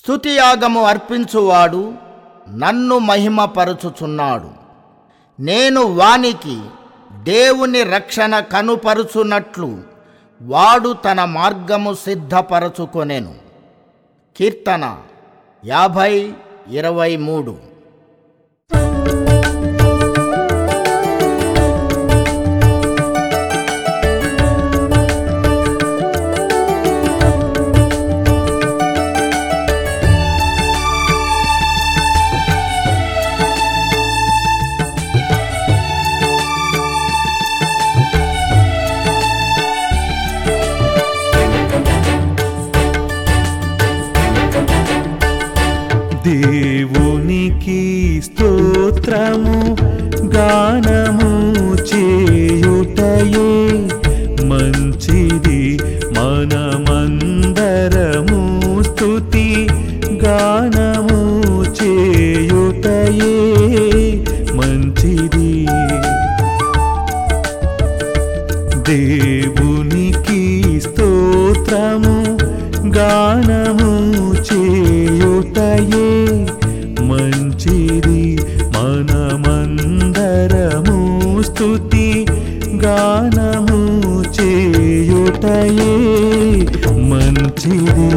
స్తుతియాగము అర్పించువాడు నన్ను మహిమపరచుచున్నాడు నేను వానికి దేవుని రక్షణ కనుపరుచున్నట్లు వాడు తన మార్గము సిద్ధపరచుకొనెను కీర్తన యాభై ఇరవై మూడు దేవునికి స్తోత్రము గానము చేయుటయే మంచిది మనమందరము స్తుతి గానము చేయుటయే మంచిది దేవునికి స్తోత్రము గానము చేయుటయే మంచిది మనమందరము స్తుతి గానము చేయుటయే మంచిది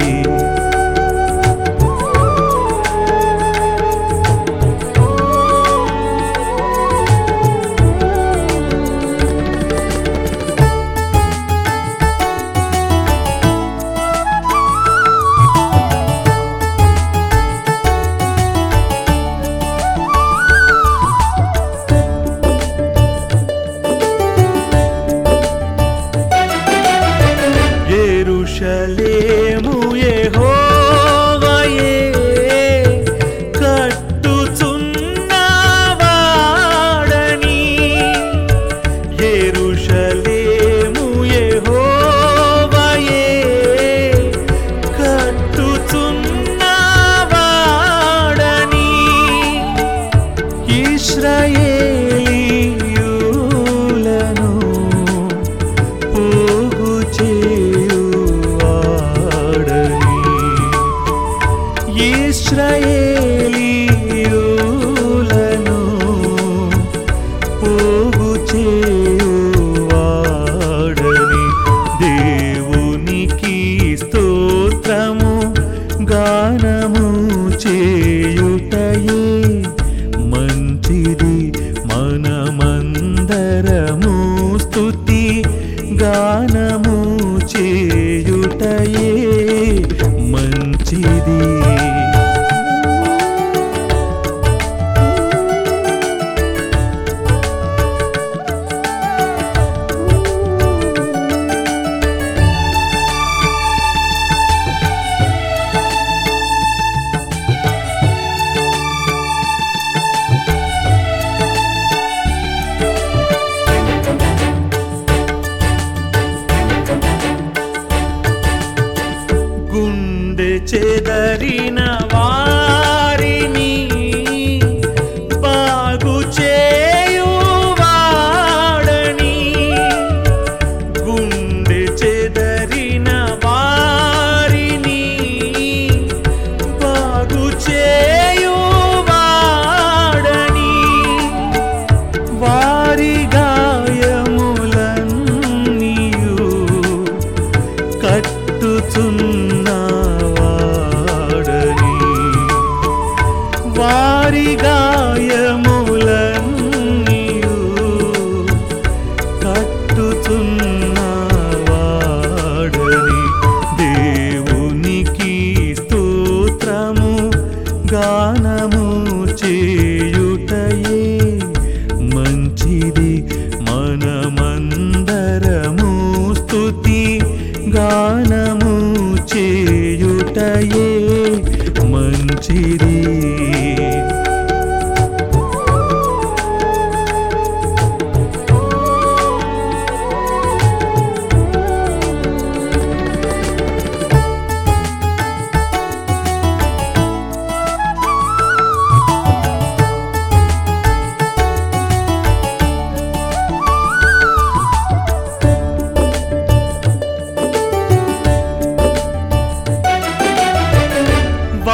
ఎరుషలేము యెహోవాయే కట్టుచున్నవాడని ఎరుషలేము యెహోవాయే కట్టుచున్నవాడని ఇశ్రాయేలీయులను పోగు చేయువాడని ఇశ్రాయేలీయులను పోగు చేయువాడని దేవునికి స్తోత్రము గానము చేయుటయే మంచిది మనమందరము స్తుతి గానము చేయుటయే మంచిది గుండె చెదరిన వారిని బాగు చేయువాడని గుండె చెదరిన వారిని బాగు చేయువాడని వారి గాయములన్నీయు కట్టుచున్నవాడని వారి గాయములన్నీయు కట్టుచున్నవాడని దేవునికి స్తోత్రము గానము చేయుటయే మంచిది మనమందరము స్తుతి గానము చేయుటయే మంచిది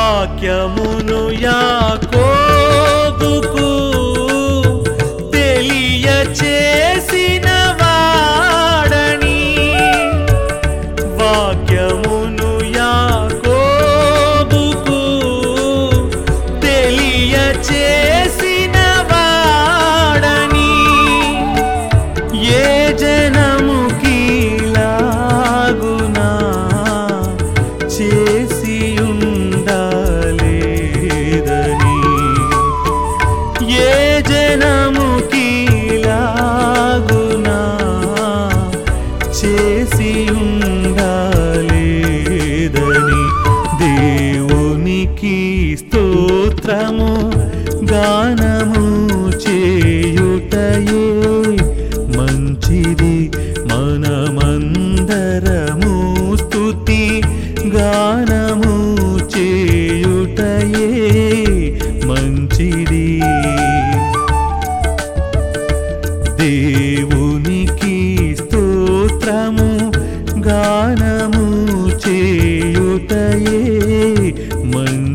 వాక్యమును యాకోబుకు తెలియచేసిన వాడని వాక్యమును యాకోబుకు తెలియచేసిన వాడని ఏ జనముకి లాగునా చేసి ఉండాలేదని ఏ జనముకి లాగునా చేసి ఉండాలేదని దేవునికి స్తోత్రము గానము చేయుటయే మంచిది మనమందరము స్తుతి గానము చేయుటయే మంచిది దేవునికి స్తోత్రము గానము చేయుటయే మంచిది